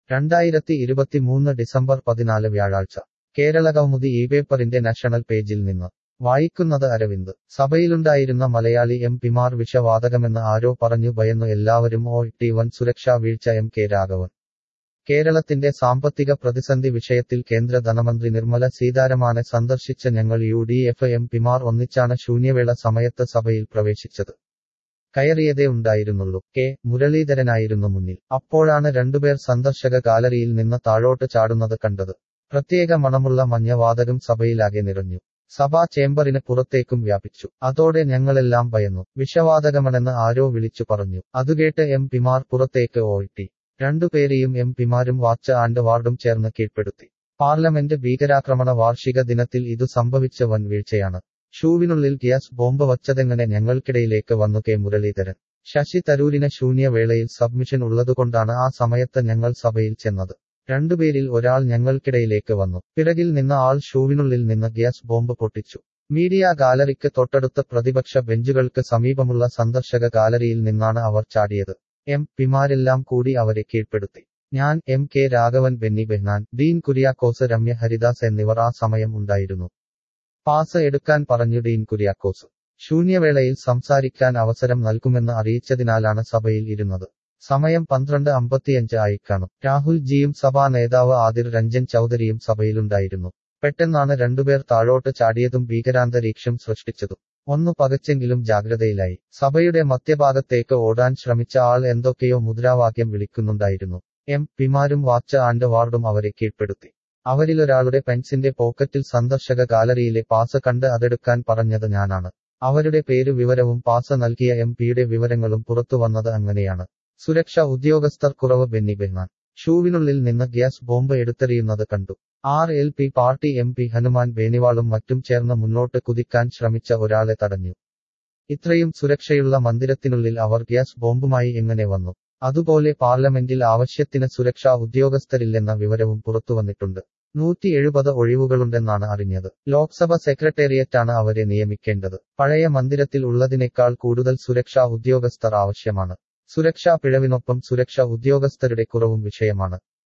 രണ്ടായിരത്തി ഇരുപത്തിമൂന്ന് ഡിസംബർ പതിനാല് വ്യാഴാഴ്ച കേരളകൗമുദി ഈ പേപ്പറിന്റെ നാഷണൽ പേജിൽ നിന്ന് വായിക്കുന്നത് അരവിന്ദ് സഭയിലുണ്ടായിരുന്ന മലയാളി എം പിമാർ വിഷവാതകമെന്ന് ആരോ പറഞ്ഞു ഭയന്നു എല്ലാവരും ഓ ടി വൻ സുരക്ഷാ വീഴ്ച എം കെ രാഘവൻ കേരളത്തിന്റെ സാമ്പത്തിക പ്രതിസന്ധി വിഷയത്തിൽ കേന്ദ്ര ധനമന്ത്രി നിർമ്മല സീതാരാമനെ സന്ദർശിച്ച ഞങ്ങൾ യു ഡി എഫ് എം പിമാർ ഒന്നിച്ചാണ് ശൂന്യവേള സമയത്ത് സഭയിൽ പ്രവേശിച്ചത് കയറിയതേ ഉണ്ടായിരുന്നുള്ളൂ കെ മുരളീധരനായിരുന്നു മുന്നിൽ അപ്പോഴാണ് രണ്ടുപേർ സന്ദർശക ഗാലറിയിൽ നിന്ന് താഴോട്ട് ചാടുന്നത് കണ്ടത് പ്രത്യേക മണമുള്ള മഞ്ഞവാതകം സഭയിലാകെ നിറഞ്ഞു സഭാ ചേംബറിന് പുറത്തേക്കും വ്യാപിച്ചു അതോടെ ഞങ്ങളെല്ലാം ഭയന്നു വിഷവാതകമെന്ന് ആരോ വിളിച്ചു പറഞ്ഞു അതുകേട്ട് എം പിമാർ പുറത്തേക്ക് ഓയിട്ടി രണ്ടുപേരെയും എം പിമാരും വാച്ച് ആൻഡ് വാർഡും ചേർന്ന് കീഴ്പ്പെടുത്തി പാർലമെന്റ് ഭീകരാക്രമണ വാർഷിക ദിനത്തിൽ ഇതു സംഭവിച്ച വൻ വീഴ്ചയാണ് ഷൂവിനുള്ളിൽ ഗ്യാസ് ബോംബ് വച്ചതെങ്ങനെ ഞങ്ങൾക്കിടയിലേക്ക് വന്നു കെ മുരളീധരൻ ശശി തരൂരിന് ശൂന്യവേളയിൽ സബ്മിഷൻ ഉള്ളതുകൊണ്ടാണ് ആ സമയത്ത് ഞങ്ങൾ സഭയിൽ ചെന്നത് രണ്ടുപേരിൽ ഒരാൾ ഞങ്ങൾക്കിടയിലേക്ക് വന്നു പിറകിൽ നിന്ന് ആൾ ഷൂവിനുള്ളിൽ നിന്ന് ഗ്യാസ് ബോംബ് പൊട്ടിച്ചു മീഡിയ ഗാലറിക്ക് തൊട്ടടുത്ത പ്രതിപക്ഷ ബെഞ്ചുകൾക്ക് സമീപമുള്ള സന്ദർശക ഗാലറിയിൽ നിന്നാണ് അവർ ചാടിയത് എം പിമാരെല്ലാം കൂടി അവരെ കീഴ്പ്പെടുത്തി ഞാൻ എം കെ രാഘവൻ ബെന്നി ബെഹ്നാൻ ഡീൻ കുര്യാക്കോസ് രമ്യ ഹരിദാസ് എന്നിവർ ആ സമയം ഉണ്ടായിരുന്നു പാസ് എടുക്കാൻ പറഞ്ഞു ഡീൻ കുര്യാക്കോസ് ശൂന്യവേളയിൽ സംസാരിക്കാൻ അവസരം നൽകുമെന്ന് അറിയിച്ചതിനാലാണ് സഭയിൽ ഇരുന്നത് സമയം പന്ത്രണ്ട് അമ്പത്തിയഞ്ച് ആയിക്കാണും രാഹുൽ ജിയും സഭാ നേതാവ് ആദിർ രഞ്ജൻ ചൌധരിയും സഭയിലുണ്ടായിരുന്നു പെട്ടെന്നാണ് രണ്ടുപേർ താഴോട്ട് ചാടിയതും ഭീകരാന്തരീക്ഷം സൃഷ്ടിച്ചതും ഒന്നു പകച്ചെങ്കിലും ജാഗ്രതയിലായി സഭയുടെ മധ്യഭാഗത്തേക്ക് ഓടാൻ ശ്രമിച്ച ആൾ എന്തൊക്കെയോ മുദ്രാവാക്യം വിളിക്കുന്നുണ്ടായിരുന്നു എം പിമാരും വാച്ച് ആൻഡ് വാർഡും അവരെ കീഴ്പ്പെടുത്തി അവരിലൊരാളുടെ പെൻസിന്റെ പോക്കറ്റിൽ സന്ദർശക ഗാലറിയിലെ പാസ് കണ്ട് അതെടുക്കാൻ പറഞ്ഞത് ഞാനാണ് അവരുടെ പേരു വിവരവും പാസ് നൽകിയ എം പിയുടെ വിവരങ്ങളും പുറത്തു വന്നത് അങ്ങനെയാണ് സുരക്ഷ ഉദ്യോഗസ്ഥർ കുറവ് ബെന്നി ബെഹ്നാൻ ഷൂവിനുള്ളിൽ നിന്ന് ഗ്യാസ് ബോംബ് എടുത്തെറിയുന്നത് കണ്ടു R L P party M P Hanuman ബേനിവാളും മറ്റും ചേർന്ന് മുന്നോട്ട് കുതിക്കാൻ ശ്രമിച്ച ഒരാളെ തടഞ്ഞു ഇത്രയും സുരക്ഷയുള്ള മന്ദിരത്തിനുള്ളിൽ അവർ ഗ്യാസ് ബോംബുമായി എങ്ങനെ വന്നു അതുപോലെ പാർലമെന്റിൽ ആവശ്യത്തിന് സുരക്ഷാ ഉദ്യോഗസ്ഥരില്ലെന്ന വിവരവും പുറത്തുവന്നിട്ടുണ്ട് നൂറ്റി എഴുപത് ഒഴിവുകളുണ്ടെന്നാണ് അറിഞ്ഞത് ലോക്സഭ സെക്രട്ടേറിയറ്റാണ് അവരെ നിയമിക്കേണ്ടത് പഴയ മന്ദിരത്തിൽ ഉള്ളതിനേക്കാൾ കൂടുതൽ സുരക്ഷാ ഉദ്യോഗസ്ഥർ ആവശ്യമാണ് സുരക്ഷാ പിഴവിനൊപ്പം സുരക്ഷ ഉദ്യോഗസ്ഥരുടെ കുറവും വിഷയമാണ്